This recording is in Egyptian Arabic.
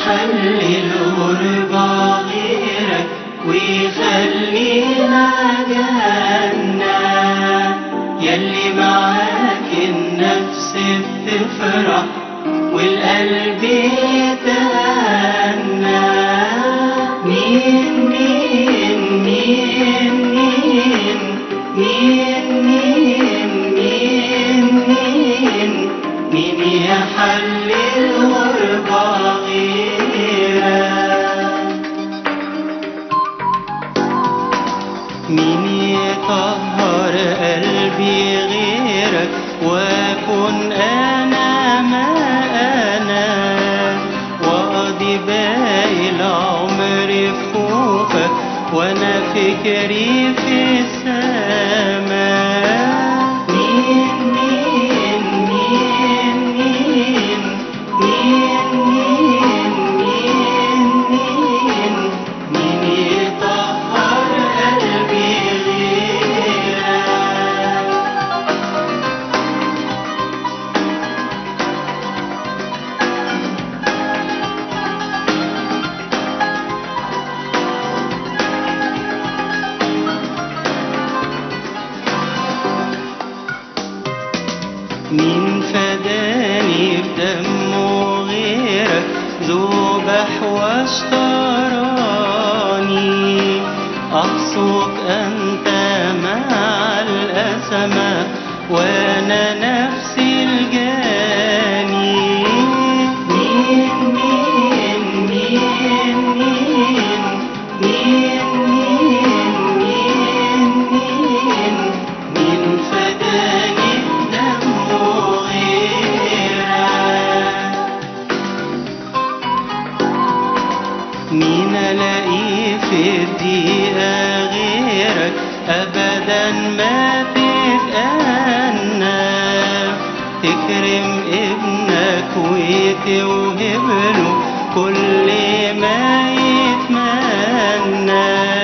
يحلل غربة غيرك ويخلينا جنة يلي معاك النفس بتفرح والقلب يتهنى مين مين مين مين مين مين مين مين مين يحلل غربة غيرك مين يطهر قلبي غيرك واكن انا ما انا واقضي باقي العمر في خوفك وانا فكري في السماء مين مين مين مين مين مين مين مين مين يطهر قلبي غيرك مين فداني بدمه غيرك ذبح واشتراني أقصد أنت مع الأسماء وأنا نفسي الجاني مين مين مين مين مين مين مين مين مين فداني بدمه غيرك مين الاقي في الدقيقة غيرك ابدا ما تتأنى تكرم ابنك وتوهب له كل ما يتمنى